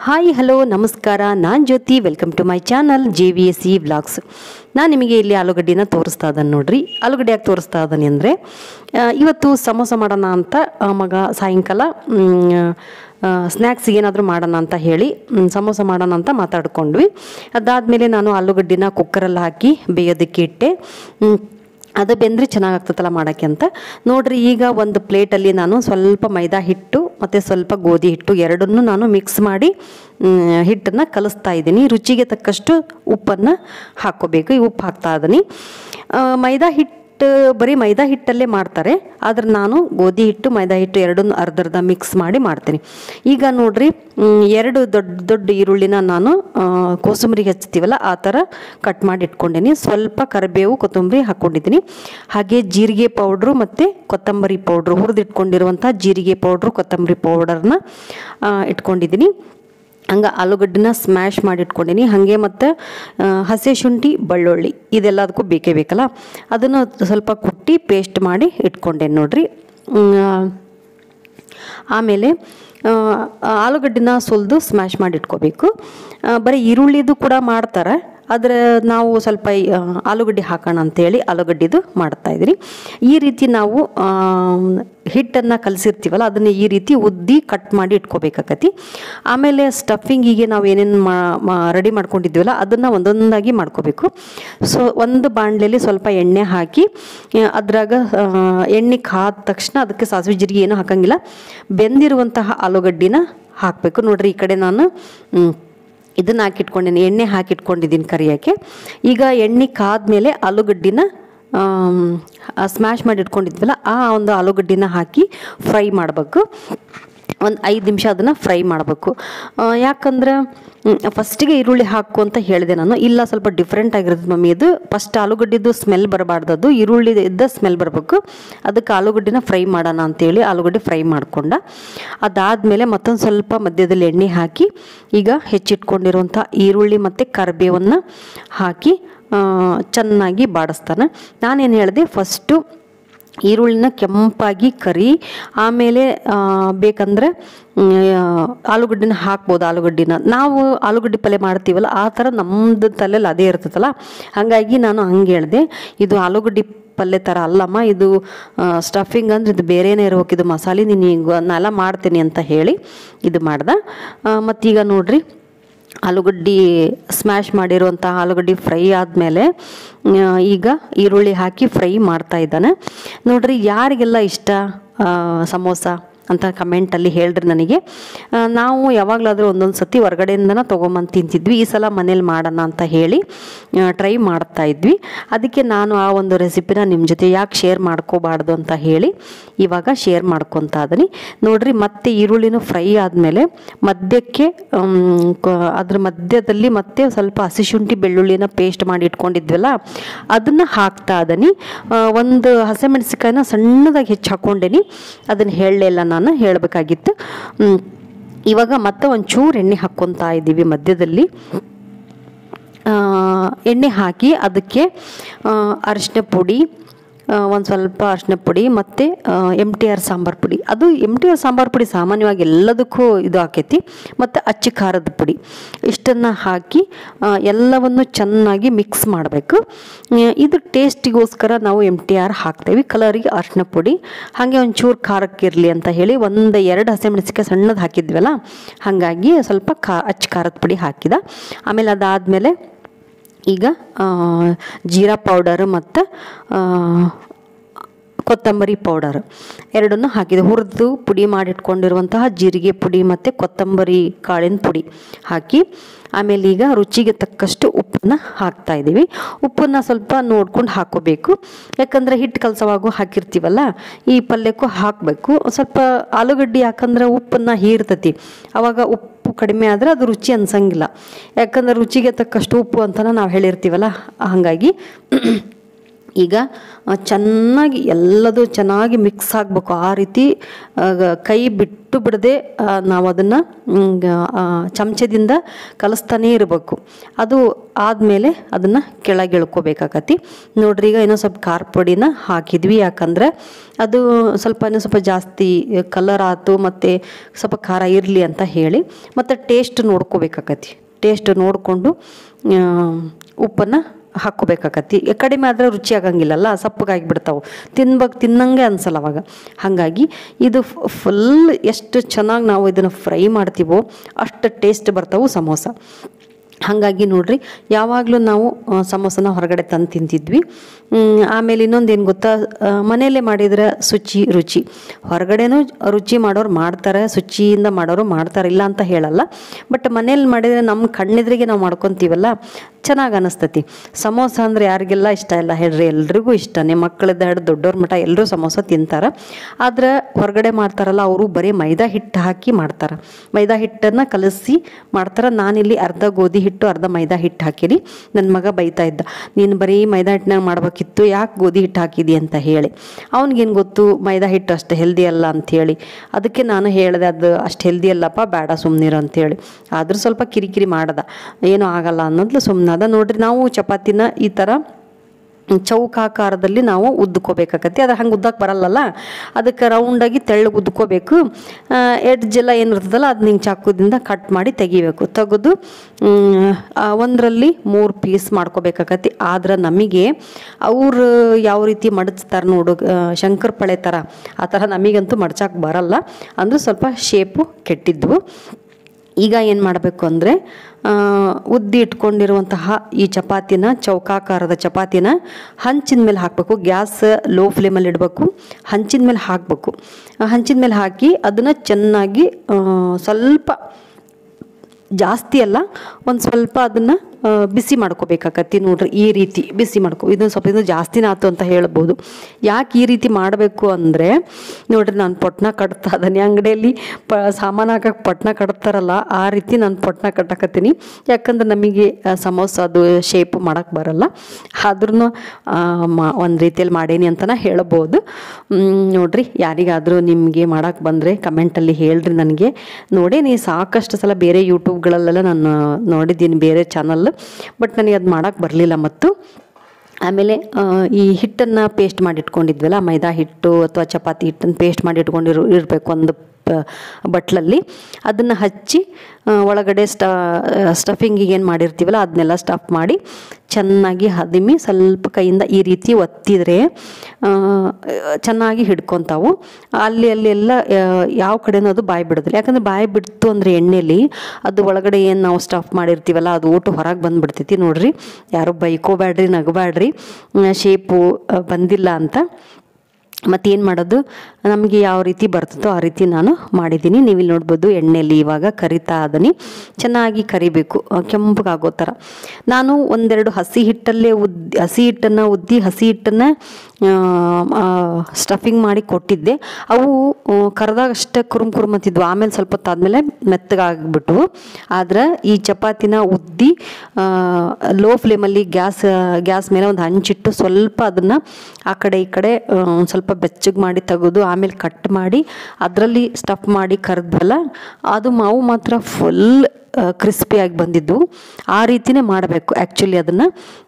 hi hello ನಮಸ್ಕಾರ ನಾನು Jyothi welcome to my channel J V S E vlogs ನಾನು ನಿಮಗೆ ಇಲ್ಲಿ ಆಲೂಗಡ್ಡಿನ ತೋರಿಸ್ತಾ ಇದ್ದಾನೆ ನೋಡ್ರಿ ಆಲೂಗಡ್ಡೆ ಯಾಕೆ ತೋರಿಸ್ತಾ ಇದ್ದಾನೆ ಅಂದರೆ ಇವತ್ತು ಸಮೋಸ ಮಾಡೋಣ ಅಂತ ಆ, ಮಗ ಸಾಯಂಕಾಲ ಸ್ನ್ಯಾಕ್ಸ್ ಏನಾದರೂ ಮಾಡೋಣ ಅಂತ ಹೇಳಿ ಮ್, ಸಮೋಸ ಮಾಡೋಣ ಅಂತ ಮಾತಾಡ್ಕೊಂಡ್ವಿ ಅದಾದಮೇಲೆ ನಾನು ಆಲೂಗಡ್ಡಿನ ಕುಕ್ಕರಲ್ಲಿ ಹಾಕಿ ಬೇಯೋದಕ್ಕೆ ಇಟ್ಟೆ ಮ್, ಅದು ಬೆಂದರೆ ಚೆನ್ನಾಗಾಗ್ತದಲ್ಲ ಮಾಡೋಕ್ಕೆ ಅಂತ ನೋಡ್ರಿ ಈಗ ಒಂದು ಪ್ಲೇಟಲ್ಲಿ ನಾನು ಸ್ವಲ್ಪ ಮೈದಾ ಹಿಟ್ಟು ಮತ್ತು ಸ್ವಲ್ಪ ಗೋಧಿ ಹಿಟ್ಟು ಎರಡನ್ನೂ ನಾನು ಮಿಕ್ಸ್ ಮಾಡಿ ಹಿಟ್ಟನ್ನು ಕಲಿಸ್ತಾ ಇದ್ದೀನಿ ರುಚಿಗೆ ತಕ್ಕಷ್ಟು ಉಪ್ಪನ್ನು ಹಾಕ್ಕೋಬೇಕು ಈ ಉಪ್ಪು ಹಾಕ್ತಾ ಇದ್ದೀನಿ ಆ, ಮೈದಾ ಹಿಟ್ಟು ಬರೀ ಮೈದಾ ಹಿಟ್ಟಲ್ಲೇ ಮಾಡ್ತಾರೆ ಆದ್ರೆ ನಾನು ಗೋಧಿ ಹಿಟ್ಟು ಮೈದಾ ಹಿಟ್ಟು ಎರಡನ್ನೂ ಅರ್ಧ ಅರ್ಧ ಮಿಕ್ಸ್ ಮಾಡಿ ಮಾಡ್ತೀನಿ ಈಗ ನೋಡ್ರಿ ಮ್, ಎರಡು ದೊಡ್ಡ ದೊಡ್ಡ ಈರುಳ್ಳಿನ ನಾನು ಆ, ಕೋಸಂಬರಿಗೆ ಹಚ್ತೀವಲ್ಲ ಆ ಥರ ಕಟ್ ಮಾಡಿ ಇಟ್ಕೊಂಡೀನಿ ಸ್ವಲ್ಪ ಕರಿಬೇವು ಕೊತ್ತಂಬರಿ ಹಾಕ್ಕೊಂಡಿದ್ದೀನಿ ಹಾಗೆ ಜೀರಿಗೆ ಪೌಡ್ರು ಮತ್ತು ಕೊತ್ತಂಬರಿ ಪೌಡ್ರು ಹುರಿದಿಟ್ಕೊಂಡಿರುವಂಥ ಜೀರಿಗೆ ಪೌಡ್ರು ಕೊತ್ತಂಬರಿ ಪೌಡರ್ನ ಆ, ಇಟ್ಕೊಂಡಿದ್ದೀನಿ ಹಂಗೆ ಆಲೂಗಡ್ಡೆನ ಸ್ಮ್ಯಾಶ್ ಮಾಡಿ ಇಟ್ಕೊಂಡೀನಿ ಹಾಗೆ ಮತ್ತು ಆ, ಹಸಿ ಶುಂಠಿ ಬೆಳ್ಳುಳ್ಳಿ ಇದೆಲ್ಲದಕ್ಕೂ ಬೇಕೇ ಬೇಕಲ್ಲ ಅದನ್ನು ಸ್ವಲ್ಪ ಕುಟ್ಟಿ ಪೇಸ್ಟ್ ಮಾಡಿ ಇಟ್ಕೊಂಡೇನಿ ನೋಡ್ರಿ ಮ್, ಆಮೇಲೆ ಆ, ಆಲೂಗಡ್ಡೆನ ಸುಲಿದು ಸ್ಮ್ಯಾಶ್ ಮಾಡಿ ಇಟ್ಕೋಬೇಕು ಆ, ಬರೀ ಈರುಳ್ಳಿದು ಕೂಡ ಮಾಡ್ತಾರೆ ಆದರೆ ನಾವು ಸ್ವಲ್ಪ ಈ, ಆ, ಆಲೂಗಡ್ಡೆ ಹಾಕೋಣ ಅಂತೇಳಿ ಆಲೂಗಡ್ಡೆದು ಮಾಡ್ತಾ ಇದ್ರಿ ಈ ರೀತಿ ನಾವು ಹಿಟ್ಟನ್ನು ಕಲಸಿರ್ತೀವಲ್ಲ ಅದನ್ನು ಈ ರೀತಿ ಉದ್ದಿ ಕಟ್ ಮಾಡಿ ಇಟ್ಕೋಬೇಕಾಕತಿ ಆಮೇಲೆ ಸ್ಟಫಿಂಗಿಗೆ ನಾವು ಏನೇನು ಮಾ ರೆಡಿ ಮಾಡ್ಕೊಂಡಿದ್ವಲ್ಲ ಅದನ್ನು ಒಂದೊಂದಾಗಿ ಮಾಡ್ಕೋಬೇಕು ಸೊ ಒಂದು ಬಾಣಲೆಯಲ್ಲಿ ಸ್ವಲ್ಪ ಎಣ್ಣೆ ಹಾಕಿ ಆ, ಅದ್ರಾಗ ಆ, ಎಣ್ಣೆ ಕಾದ ತಕ್ಷಣ ಅದಕ್ಕೆ ಸಾಸಿವೆ ಜೀರಿಗೆ ಏನೂ ಹಾಕಂಗಿಲ್ಲ ಬೆಂದಿರುವಂತಹ ಆಲೂಗಡ್ಡಿನ ಹಾಕಬೇಕು ನೋಡ್ರಿ ಈ ಕಡೆ ನಾನು ಮ್, ಇದನ್ನ ಹಾಕಿಟ್ಕೊಂಡಿನಿ ಎಣ್ಣೆ ಹಾಕಿಟ್ಕೊಂಡಿದ್ದೀನಿ ಕರಿಯೋಕ್ಕೆ ಈಗ ಎಣ್ಣೆ ಕಾದ್ಮೇಲೆ ಆಲೂಗಡ್ಡಿನ ಸ್ಮ್ಯಾಶ್ ಮಾಡಿ ಇಟ್ಕೊಂಡಿದ್ವಲ್ಲ ಆ ಒಂದು ಆಲೂಗಡ್ಡಿನ ಹಾಕಿ ಫ್ರೈ ಮಾಡಬೇಕು ಒಂದು ಐದು ನಿಮಿಷ ಅದನ್ನು ಫ್ರೈ ಮಾಡಬೇಕು ಯಾಕಂದ್ರೆ ಫಸ್ಟಿಗೆ ಈರುಳ್ಳಿ ಹಾಕು ಅಂತ ಹೇಳಿದೆ ನಾನು ಇಲ್ಲ ಸ್ವಲ್ಪ ಡಿಫ್ರೆಂಟ್ ಆಗಿರುತ್ತೆ ಮಮ್ಮಿ ಇದು ಫಸ್ಟ್ ಆಲೂಗಡ್ಡಿದ್ದು ಸ್ಮೆಲ್ ಬರಬಾರ್ದದು ಈರುಳ್ಳಿ ಇದ್ದ ಸ್ಮೆಲ್ ಬರಬೇಕು ಅದಕ್ಕೆ ಆಲೂಗಡ್ಡಿನ ಫ್ರೈ ಮಾಡೋಣ ಅಂತೇಳಿ ಆಲೂಗಡ್ಡೆ ಫ್ರೈ ಮಾಡ್ಕೊಂಡ ಅದಾದಮೇಲೆ ಮತ್ತೊಂದು ಸ್ವಲ್ಪ ಮಧ್ಯದಲ್ಲಿ ಎಣ್ಣೆ ಹಾಕಿ ಈಗ ಹೆಚ್ಚಿಟ್ಕೊಂಡಿರುವಂಥ ಈರುಳ್ಳಿ ಮತ್ತು ಕರಿಬೇವನ್ನು ಹಾಕಿ ಆ, ಚೆನ್ನಾಗಿ ಬಾಡಿಸ್ತಾನೆ ನಾನೇನು ಹೇಳಿದೆ ಫಸ್ಟು ಈರುಳ್ಳಿನ ಕೆಂಪಾಗಿ ಕರಿ ಆಮೇಲೆ ಆ, ಬೇಕಂದ್ರೆ ಮ್, ಆ, ಆಲೂಗಡ್ಡಿನ ಹಾಕ್ಬೋದು ಆಲೂಗಡ್ಡಿನ ನಾವು ಆಲೂಗಡ್ಡೆ ಪಲ್ಯ ಮಾಡ್ತೀವಲ್ಲ ಆ ಥರ ನಮ್ಮದು ತಲೆಯಲ್ಲಿ ಅದೇ ಇರ್ತದಲ್ಲ ಹಾಗಾಗಿ ನಾನು ಹಂಗೆ ಹೇಳಿದೆ ಇದು ಆಲೂಗಡ್ಡೆ ಪಲ್ಯ ಥರ ಅಲ್ಲಮ್ಮ ಇದು ಸ್ಟಫಿಂಗ್ ಅಂದ್ರೆ ಇದು ಬೇರೆನೇ ಇರ್ಬೇಕು ಇದು ಮಸಾಲೆ ನೀನು ಈಗ ನಾನೆಲ್ಲ ಮಾಡ್ತೀನಿ ಅಂತ ಹೇಳಿ ಇದು ಮಾಡ್ದೆ ಮತ್ತೀಗ ನೋಡ್ರಿ ಆಲೂಗಡ್ಡೆ ಸ್ಮ್ಯಾಶ್ ಮಾಡಿರುವಂಥ ಆಲೂಗಡ್ಡೆ ಫ್ರೈ ಆದಮೇಲೆ ಈಗ ಈರುಳ್ಳಿ ಹಾಕಿ ಫ್ರೈ ಮಾಡ್ತಾ ಇದ್ದಾನೆ ನೋಡ್ರಿ ಯಾರಿಗೆಲ್ಲ ಇಷ್ಟ ಆ, ಸಮೋಸ ಅಂತ ಕಮೆಂಟಲ್ಲಿ ಹೇಳ್ರಿ ನನಗೆ ಆ, ನಾವು ಯಾವಾಗಲಾದರೂ ಒಂದೊಂದು ಸತಿ ಹೊರಗಡೆಯಿಂದನ ತೊಗೊಂಬಂದು ತಿಂತಿದ್ವಿ ಈ ಸಲ ಮನೇಲಿ ಮಾಡೋಣ ಅಂತ ಹೇಳಿ ಟ್ರೈ ಮಾಡ್ತಾ ಇದ್ವಿ ಅದಕ್ಕೆ ನಾನು ಆ ಒಂದು ರೆಸಿಪಿನ ನಿಮ್ಮ ಜೊತೆ ಯಾಕೆ ಶೇರ್ ಮಾಡ್ಕೋಬಾರ್ದು ಅಂತ ಹೇಳಿ ಇವಾಗ ಶೇರ್ ಮಾಡ್ಕೊತಾ ಇದೀನಿ ನೋಡ್ರಿ ಮತ್ತೆ ಈರುಳ್ಳಿನೂ ಫ್ರೈ ಆದಮೇಲೆ ಮಧ್ಯಕ್ಕೆ ಮ್, ಕ- ಅದ್ರ ಮಧ್ಯದಲ್ಲಿ ಮತ್ತೆ ಸ್ವಲ್ಪ ಹಸಿ ಶುಂಠಿ ಬೆಳ್ಳುಳ್ಳಿನ ಪೇಸ್ಟ್ ಮಾಡಿ ಇಟ್ಕೊಂಡಿದ್ವಲ್ಲ ಅದನ್ನು ಹಾಕ್ತಾ ಇದೀನಿ ಆ, ಒಂದು ಹಸಿಮೆಣಸಿಕಾಯಿನ ಸಣ್ಣದಾಗಿ ಹೆಚ್ಚು ಹಾಕ್ಕೊಂಡೇನಿ ಅದನ್ನು ಹೇಳಲಿಲ್ಲ ನಾನು ಹೇಳಬೇಕಾಗಿತ್ತು ಮ್, ಇವಾಗ ಮತ್ತೆ ಒಂಚೂರು ಎಣ್ಣೆ ಹಾಕ್ಕೊತಾ ಇದ್ದೀವಿ ಮಧ್ಯದಲ್ಲಿ ಆ, ಎಣ್ಣೆ ಹಾಕಿ ಅದಕ್ಕೆ ಅರಿಶಿನ ಪುಡಿ ಒಂದು ಸ್ವಲ್ಪ ಅರಿಶಿನ ಪುಡಿ ಮತ್ತು ಎಮ್ ಟಿ ಆರ್ ಸಾಂಬಾರು ಪುಡಿ ಅದು ಎಮ್ ಟಿ ಆರ್ ಸಾಂಬಾರು ಪುಡಿ ಸಾಮಾನ್ಯವಾಗಿ ಎಲ್ಲದಕ್ಕೂ ಇದು ಆಕೈತಿ ಮತ್ತು ಅಚ್ಚ ಖಾರದ ಪುಡಿ ಇಷ್ಟನ್ನು ಹಾಕಿ ಆ, ಎಲ್ಲವನ್ನು ಚೆನ್ನಾಗಿ ಮಿಕ್ಸ್ ಮಾಡಬೇಕು ಇದು ಟೇಸ್ಟಿಗೋಸ್ಕರ ನಾವು ಎಮ್ ಟಿ ಆರ್ ಹಾಕ್ತೇವೆ ಕಲರಿಗೆ ಅರಿಶಿನ ಪುಡಿ ಹಾಗೆ ಒಂಚೂರು ಖಾರಕ್ಕಿರಲಿ ಅಂತ ಹೇಳಿ ಒಂದು ಎರಡು ಹಸಿಮೆಣಸಿಕಾಯಿ ಸಣ್ಣದು ಹಾಕಿದ್ವಲ್ಲ ಹಾಗಾಗಿ ಸ್ವಲ್ಪ ಖಾ ಅಚ್ಚ ಖಾರದ ಪುಡಿ ಹಾಕಿದ ಆಮೇಲೆ ಅದಾದಮೇಲೆ ಈಗ ಆ, ಜೀರಾ ಪೌಡರ್ ಮತ್ತು ಕೊತ್ತಂಬರಿ ಪೌಡರ್ ಎರಡನ್ನು ಹಾಕಿದೆ ಹುರಿದು ಪುಡಿ ಮಾಡಿಟ್ಕೊಂಡಿರುವಂತಹ ಜೀರಿಗೆ ಪುಡಿ ಮತ್ತು ಕೊತ್ತಂಬರಿ ಕಾಳಿನ ಪುಡಿ ಹಾಕಿ ಆಮೇಲೆ ಈಗ ರುಚಿಗೆ ತಕ್ಕಷ್ಟು ಉಪ್ಪನ್ನ ಹಾಕ್ತಾ ಇದ್ದೀವಿ ಉಪ್ಪನ್ನು ಸ್ವಲ್ಪ ನೋಡ್ಕೊಂಡು ಹಾಕೋಬೇಕು ಯಾಕಂದರೆ ಹಿಟ್ಟು ಕಲಸವಾಗೂ ಹಾಕಿರ್ತೀವಲ್ಲ ಈ ಪಲ್ಯಕ್ಕೂ ಹಾಕಬೇಕು ಸ್ವಲ್ಪ ಆಲೂಗಡ್ಡೆ ಯಾಕಂದ್ರೆ ಉಪ್ಪನ್ನು ಹೀರ್ತತಿ ಅವಾಗ ಉಪ್ಪು ಕಡಿಮೆ ಆದರೆ ಅದು ರುಚಿ ಅನ್ಸಂಗಿಲ್ಲ ಯಾಕಂದ್ರೆ ರುಚಿಗೆ ತಕ್ಕಷ್ಟು ಉಪ್ಪು ಅಂತಲೇ ನಾವು ಹೇಳಿರ್ತೀವಲ್ಲ ಹಾಗಾಗಿ ಈಗ ಆ, ಚೆನ್ನಾಗಿ ಎಲ್ಲದು ಚೆನ್ನಾಗಿ ಮಿಕ್ಸ್ ಆಗಬೇಕು ಆ ರೀತಿ ಆ, ಗ- ಕೈ ಬಿಟ್ಟು ಬಿಡದೆ ನಾವು ಅದನ್ನು ಚಮಚದಿಂದ ಕಲಿಸ್ತಾನೇ ಇರಬೇಕು ಅದು ಆದಮೇಲೆ ಅದನ್ನು ಕೆಳಗೆ ಇಳ್ಕೊಬೇಕಾಕತಿ ನೋಡ್ರಿ ಈಗ ಇನ್ನೂ ಸ್ವಲ್ಪ ಖಾರ ಪುಡಿನ ಹಾಕಿದ್ವಿ ಯಾಕಂದ್ರೆ ಅದು ಸ್ವಲ್ಪ ಇನ್ನೂ ಸ್ವಲ್ಪ ಜಾಸ್ತಿ ಕಲರ್ ಆಯ್ತು ಮತ್ತು ಸ್ವಲ್ಪ ಖಾರ ಇರಲಿ ಅಂತ ಹೇಳಿ ಮತ್ತು ಟೇಸ್ಟ್ ನೋಡ್ಕೋಬೇಕಾಕತಿ ಟೇಸ್ಟ್ ನೋಡಿಕೊಂಡು ಉಪ್ಪನ್ನು ಹಾಕ್ಕೋಬೇಕಾಕತಿ ಕಡಿಮೆ ಆದರೆ ರುಚಿ ಆಗಂಗಿಲ್ಲಲ್ಲ ಸಪ್ಪಗಾಗಿ ಬಿಡ್ತಾವೆ ತಿನ್ಬೇಕು ತಿನ್ನಂಗೆ ಅನ್ಸಲ್ಲ ಅವಾಗ ಹಾಗಾಗಿ ಇದು ಫುಲ್ ಎಷ್ಟು ಚೆನ್ನಾಗಿ ನಾವು ಇದನ್ನು ಫ್ರೈ ಮಾಡ್ತೀವೋ ಅಷ್ಟು ಟೇಸ್ಟ್ ಬರ್ತಾವೆ ಸಮೋಸ ಹಾಗಾಗಿ ನೋಡ್ರಿ ಯಾವಾಗಲೂ ನಾವು ಆ, ಸಮೋಸನ ಹೊರಗಡೆ ತಂದು ತಿಂತಿದ್ವಿ ಮ್, ಆಮೇಲೆ ಇನ್ನೊಂದು ಏನು ಗೊತ್ತಾ ಆ, ಮನೆಯಲ್ಲೇ ಮಾಡಿದ್ರೆ ಶುಚಿ ರುಚಿ ಹೊರಗಡೆನೂ ರುಚಿ ಮಾಡೋರು ಮಾಡ್ತಾರೆ ಶುಚಿಯಿಂದ ಮಾಡೋರು ಮಾಡ್ತಾರೆ ಇಲ್ಲ ಅಂತ ಹೇಳಲ್ಲ ಬಟ್ ಮನೇಲಿ ಮಾಡಿದರೆ ನಮ್ಮ ಕಣ್ಣೆದ್ರಿಗೆ ನಾವು ಮಾಡ್ಕೊತೀವಲ್ಲ ಚೆನ್ನಾಗಿ ಅನಿಸ್ತತಿ ಸಮೋಸ ಅಂದರೆ ಯಾರಿಗೆಲ್ಲ ಇಷ್ಟ ಇಲ್ಲ ಹೇಳ್ರಿ ಎಲ್ರಿಗೂ ಇಷ್ಟನೇ ಮಕ್ಕಳಿಂದ ಹಿಡಿದು ದೊಡ್ಡವ್ರ ಮಟ್ಟ ಎಲ್ಲರೂ ಸಮೋಸ ತಿಂತಾರೆ ಆದ್ರೆ ಹೊರಗಡೆ ಮಾಡ್ತಾರಲ್ಲ ಅವರು ಬರೀ ಮೈದಾ ಹಿಟ್ಟು ಹಾಕಿ ಮಾಡ್ತಾರೆ ಮೈದಾ ಹಿಟ್ಟನ್ನು ಕಲಸಿ ಮಾಡ್ತಾರೆ ನಾನಿಲ್ಲಿ ಅರ್ಧ ಗೋಧಿ ಹಿಟ್ಟು ಅರ್ಧ ಮೈದಾ ಹಿಟ್ಟು ಹಾಕಿರಿ ನನ್ನ ಮಗ ಬೈತಾ ಇದ್ದ ನೀನು ಬರೀ ಮೈದಾ ಹಿಟ್ಟನಾಗ ಮಾಡ್ಬೇಕಿತ್ತು ಯಾಕೆ ಗೋಧಿ ಹಿಟ್ಟು ಹಾಕಿದಿ ಅಂತ ಹೇಳಿ ಅವ್ನಿಗೇನು ಗೊತ್ತು ಮೈದಾ ಹಿಟ್ಟು ಅಷ್ಟು ಹೆಲ್ದಿ ಅಲ್ಲ ಅಂಥೇಳಿ ಅದಕ್ಕೆ ನಾನು ಹೇಳಿದೆ ಅದು ಅಷ್ಟು ಹೆಲ್ದಿ ಅಲ್ಲಪ್ಪ ಬೇಡ ಸುಮ್ಮನಿರು ಅಂತೇಳಿ ಆದರೂ ಸ್ವಲ್ಪ ಕಿರಿಕಿರಿ ಮಾಡ್ದ ಏನೂ ಆಗಲ್ಲ ಅನ್ನೋದ್ಲು ಸುಮ್ಮನಾದ ನೋಡ್ರಿ ನಾವು ಚಪಾತಿನ ಈ ಥರ ಚೌಕಾಕಾರದಲ್ಲಿ ನಾವು ಉದ್ದುಕೋಬೇಕಾಗತ್ತೆ ಅದು ಹಂಗೆ ಉದ್ದಕ್ಕೆ ಬರಲ್ಲಲ್ಲ ಅದಕ್ಕೆ ರೌಂಡಾಗಿ ತೆಳ್ಳಗೆ ಉದ್ಕೋಬೇಕು ಎಡ್ಜ್ ಎಲ್ಲ ಏನಿರ್ತದಲ್ಲ ಅದನ್ನ ಹಿಂಗೆ ಚಾಕುದಿಂದ ಕಟ್ ಮಾಡಿ ತೆಗಿಬೇಕು ತೆಗೆದು ಒಂದರಲ್ಲಿ ಮೂರು ಪೀಸ್ ಮಾಡ್ಕೋಬೇಕಾಗತ್ತೆ ಆದ್ರೆ ನಮಗೆ ಅವರು ಯಾವ ರೀತಿ ಮಡಚ್ತಾರೆ ನೋಡು ಆ, ಶಂಕರಪಳೆ ಥರ ಆ ಥರ ನಮಗಂತೂ ಮಡ್ಚಕ್ಕೆ ಬರಲ್ಲ ಅಂದ್ರೆ ಸ್ವಲ್ಪ ಶೇಪು ಕೆಟ್ಟಿದ್ವು ಈಗ ಏನು ಮಾಡಬೇಕು ಅಂದರೆ ಉದ್ದಿ ಇಟ್ಕೊಂಡಿರುವಂತಹ ಈ ಚಪಾತಿನ ಚೌಕಾಕಾರದ ಚಪಾತಿನ ಹಂಚಿನ ಮೇಲೆ ಹಾಕಬೇಕು ಗ್ಯಾಸ್ ಲೋ ಫ್ಲೇಮಲ್ಲಿ ಇಡಬೇಕು ಹಂಚಿನ ಮೇಲೆ ಹಾಕಬೇಕು ಹಂಚಿನ ಮೇಲೆ ಹಾಕಿ ಅದನ್ನು ಚೆನ್ನಾಗಿ ಆ, ಸ್ವಲ್ಪ ಜಾಸ್ತಿ ಅಲ್ಲ ಒಂದು ಸ್ವಲ್ಪ ಅದನ್ನು ಬಿಸಿ ಮಾಡ್ಕೋಬೇಕಾಕತ್ತಿ ನೋಡ್ರಿ ಈ ರೀತಿ ಬಿಸಿ ಮಾಡ್ಕೊ ಇದನ್ನು ಸ್ವಲ್ಪ ಇದು ಜಾಸ್ತಿನೇ ಆಯ್ತು ಅಂತ ಹೇಳ್ಬೋದು ಯಾಕೆ ಈ ರೀತಿ ಮಾಡಬೇಕು ಅಂದರೆ ನೋಡ್ರಿ ನಾನು ಪೊಟ್ನ ಕಟ್ತಾ ಅದನ್ನೇ ಅಂಗಡಿಯಲ್ಲಿ ಪ ಸಾಮಾನು ಹಾಕಕ್ಕೆ ಪೊಟ್ನ ಕಟ್ತಾರಲ್ಲ ಆ ರೀತಿ ನಾನು ಪೊಟ್ನ ಕಟ್ಟಕತ್ತೀನಿ ಯಾಕಂದ್ರೆ ನಮಗೆ ಆ, ಸಮೋಸ ಅದು ಶೇಪು ಮಾಡೋಕ್ಕೆ ಬರಲ್ಲ ಆದ್ರೂ ಒಂದು ರೀತಿಯಲ್ಲಿ ಮಾಡೇನಿ ಅಂತಲೇ ಹೇಳ್ಬೋದು ಮ್, ನೋಡ್ರಿ ಯಾರಿಗಾದರೂ ನಿಮಗೆ ಮಾಡೋಕ್ಕೆ ಬಂದರೆ ಕಮೆಂಟಲ್ಲಿ ಹೇಳ್ರಿ ನನಗೆ ನೋಡೇನಿ ಸಾಕಷ್ಟು ಸಲ ಬೇರೆ ಯೂಟ್ಯೂಬ್ಗಳಲ್ಲೆಲ್ಲ ನಾನು ನೋಡಿದ್ದೀನಿ ಬೇರೆ ಚಾನಲ್ ಬಟ್ ನನಗೆ ಅದು ಮಾಡೋಕ್ಕೆ ಬರಲಿಲ್ಲ ಮತ್ತು ಆಮೇಲೆ ಆ, ಈ ಹಿಟ್ಟನ್ನು ಪೇಸ್ಟ್ ಮಾಡಿ ಇಟ್ಕೊಂಡಿದ್ವಲ್ಲ ಮೈದಾ ಹಿಟ್ಟು ಅಥವಾ ಚಪಾತಿ ಹಿಟ್ಟನ್ನು ಪೇಸ್ಟ್ ಮಾಡಿ ಇಟ್ಕೊಂಡಿರೋ ಇರಬೇಕು ಒಂದು ಪ- ಬಟ್ಲಲ್ಲಿ ಅದನ್ನು ಹಚ್ಚಿ ಆ, ಒಳಗಡೆ ಸ್ಟ ಸ್ಟಫಿಂಗಿಗೆ ಏನು ಮಾಡಿರ್ತೀವಲ್ಲ ಅದನ್ನೆಲ್ಲ ಸ್ಟಫ್ ಮಾಡಿ ಚೆನ್ನಾಗಿ ಹದಿಮಿ ಸ್ವಲ್ಪ ಕೈಯಿಂದ ಈ ರೀತಿ ಒತ್ತಿದರೆ ಆ, ಚೆನ್ನಾಗಿ ಹಿಡ್ಕೊತಾವು ಅಲ್ಲಿ ಅಲ್ಲಿ ಎಲ್ಲ ಆ, ಯಾವ ಕಡೆನೂ ಅದು ಬಾಯಿ ಬಿಡೋದಿಲ್ಲ ಯಾಕಂದ್ರೆ ಬಾಯಿ ಬಿಡ್ತು ಅಂದರೆ ಎಣ್ಣೆಲಿ ಅದು ಒಳಗಡೆ ಏನು ನಾವು ಸ್ಟಫ್ ಮಾಡಿರ್ತೀವಲ್ಲ ಅದು ಊಟ ಹೊರಗೆ ಬಂದ್ಬಿಡ್ತೈತಿ ನೋಡ್ರಿ ಯಾರು ಬೈಕೋಬೇಡ್ರಿ ನಗಬೇಡ್ರಿ ಶೇಪು ಬಂದಿಲ್ಲ ಅಂತ ಮತ್ತೇನು ಮಾಡೋದು ನಮಗೆ ಯಾವ ರೀತಿ ಬರ್ತದೋ ಆ ರೀತಿ ನಾನು ಮಾಡಿದ್ದೀನಿ ನೀವು ಇಲ್ಲಿ ನೋಡ್ಬೋದು ಎಣ್ಣೆಯಲ್ಲಿ ಇವಾಗ ಕರಿತಾ ಅದನಿ ಚೆನ್ನಾಗಿ ಕರಿಬೇಕು ಆ, ಕೆಂಪಗಾಗೋ ಥರ ನಾನು ಒಂದೆರಡು ಹಸಿ ಹಿಟ್ಟಲ್ಲೇ ಉದ್ದಿ ಹಸಿ ಹಿಟ್ಟನ್ನು ಉದ್ದಿ ಹಸಿ ಹಿಟ್ಟನ್ನು ಸ್ಟಫಿಂಗ್ ಮಾಡಿ ಕೊಟ್ಟಿದ್ದೆ ಅವು ಆ, ಕರ್ದಾಗ ಅಷ್ಟೇ ಕುರುಮ್ ಕುರುಮ್ ಅಂತಿದ್ವು ಆಮೇಲೆ ಸ್ವಲ್ಪ ಹೊತ್ತಾದ್ಮೇಲೆ ಮೆತ್ತಗಾಗ್ಬಿಟ್ವು ಆದ್ರೆ ಈ ಚಪಾತಿನ ಉದ್ದಿ ಲೋ ಫ್ಲೇಮಲ್ಲಿ ಗ್ಯಾಸ್ ಗ್ಯಾಸ್ ಮೇಲೆ ಒಂದು ಹಂಚಿಟ್ಟು ಸ್ವಲ್ಪ ಅದನ್ನು ಆ ಕಡೆ ಈ ಕಡೆ ಆ, ಒಂದ್ ಸ್ವಲ್ಪ ಬೆಚ್ಚಗೆ ಮಾಡಿ ತೆಗೆದು ಆಮೇಲೆ ಕಟ್ ಮಾಡಿ ಅದರಲ್ಲಿ ಸ್ಟಫ್ ಮಾಡಿ ಕರೆದ್ವಲ್ಲ ಅದು ಮಾವು ಮಾತ್ರ ಫುಲ್ ಕ್ರಿಸ್ಪಿಯಾಗಿ ಬಂದಿದ್ದು ಆ ರೀತಿನೇ ಮಾಡಬೇಕು ಆ್ಯಕ್ಚುಲಿ ಅದನ್ನು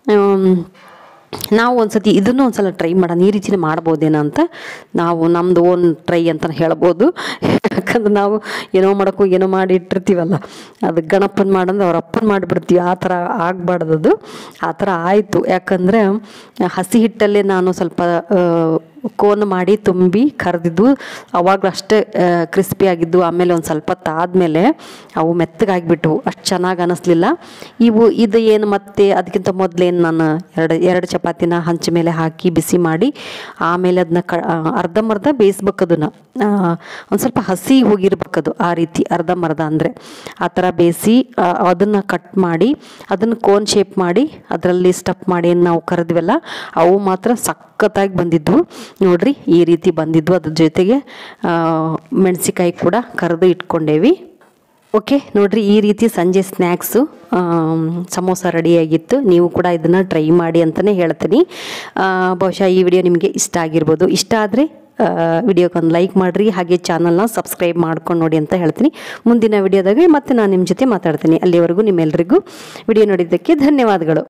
ನಾವು ಒಂದ್ಸತಿ ಇದನ್ನು ಒಂದ್ಸಲ ಟ್ರೈ ಮಾಡೋಣ ಈ ರೀತಿನೇ ಮಾಡ್ಬೋದೇನೋ ಅಂತ ನಾವು ನಮ್ಮದು ಓನ್ ಟ್ರೈ ಅಂತ ಹೇಳ್ಬೋದು ಯಾಕಂದ್ರೆ ನಾವು ಏನೋ ಮಾಡೋಕ್ಕೂ ಏನೋ ಮಾಡಿ ಇಟ್ಟಿರ್ತೀವಲ್ಲ ಅದು ಗಣಪನ ಮಾಡಂದ್ರೆ ಅವ್ರ ಅಪ್ಪನ ಮಾಡಿಬಿಡ್ತೀವಿ ಆ ಥರ ಆಗಬಾರ್ದದು ಆ ಥರ ಆಯಿತು ಯಾಕಂದರೆ ಹಸಿ ಹಿಟ್ಟಲ್ಲೇ ನಾನು ಸ್ವಲ್ಪ ಆ, ಕೋನ್ ಮಾಡಿ ತುಂಬಿ ಕರೆದಿದ್ದು ಅವಾಗಲೂ ಅಷ್ಟೇ ಕ್ರಿಸ್ಪಿ ಆಗಿದ್ದು ಆಮೇಲೆ ಒಂದು ಸ್ವಲ್ಪ ಹೊತ್ತು ಆದಮೇಲೆ ಅವು ಮೆತ್ತಗಾಗಿಬಿಟ್ವು ಅಷ್ಟು ಚೆನ್ನಾಗಿ ಅನ್ನಿಸ್ಲಿಲ್ಲ ಇವು ಇದು ಏನು ಮತ್ತೆ ಅದಕ್ಕಿಂತ ಮೊದಲೇನು ನಾನು ಎರಡು ಎರಡು ಚಪಾತಿನ ಹಂಚ ಮೇಲೆ ಹಾಕಿ ಬಿಸಿ ಮಾಡಿ ಆಮೇಲೆ ಅದನ್ನ ಕ ಅರ್ಧಂಬರ್ಧ ಬೇಯಿಸ್ಬೇಕು ಅದನ್ನು ಒಂದು ಸ್ವಲ್ಪ ಹಸಿ ಹೋಗಿರ್ಬೇಕದು ಆ ರೀತಿ ಅರ್ಧಂಬರ್ಧ ಅಂದರೆ ಆ ಥರ ಬೇಯಿಸಿ ಅದನ್ನು ಕಟ್ ಮಾಡಿ ಅದನ್ನು ಕೋನ್ ಶೇಪ್ ಮಾಡಿ ಅದರಲ್ಲಿ ಸ್ಟಫ್ ಮಾಡಿ ಏನು ನಾವು ಕರೆದ್ವಲ್ಲ ಅವು ಮಾತ್ರ ಸಖತ್ತಾಗಿ ಬಂದಿದ್ವು ನೋಡ್ರಿ ಈ ರೀತಿ ಬಂದಿದ್ವು ಅದ್ರ ಜೊತೆಗೆ ಮೆಣಸಿಕಾಯಿ ಕೂಡ ಕರೆದು ಇಟ್ಕೊಂಡೇವಿ ಓಕೆ ನೋಡ್ರಿ ಈ ರೀತಿ ಸಂಜೆ ಸ್ನ್ಯಾಕ್ಸು ಸಮೋಸ ರೆಡಿಯಾಗಿತ್ತು ನೀವು ಕೂಡ ಇದನ್ನು ಟ್ರೈ ಮಾಡಿ ಅಂತಲೇ ಹೇಳ್ತೀನಿ ಆ, ಬಹುಶಃ ಈ ವಿಡಿಯೋ ನಿಮಗೆ ಇಷ್ಟ ಆಗಿರ್ಬೋದು ಇಷ್ಟ ಆದರೆ ವಿಡಿಯೋಕ್ಕೊಂದು ಲೈಕ್ ಮಾಡಿರಿ ಹಾಗೆ ಚಾನಲ್ನ ಸಬ್ಸ್ಕ್ರೈಬ್ ಮಾಡ್ಕೊಂಡು ನೋಡಿ ಅಂತ ಹೇಳ್ತೀನಿ ಮುಂದಿನ ವಿಡಿಯೋದಾಗ ಮತ್ತೆ ನಾನು ನಿಮ್ಮ ಜೊತೆ ಮಾತಾಡ್ತೀನಿ ಅಲ್ಲಿವರೆಗೂ ನಿಮ್ಮೆಲ್ಲರಿಗೂ ವಿಡಿಯೋ ನೋಡಿದ್ದಕ್ಕೆ ಧನ್ಯವಾದಗಳು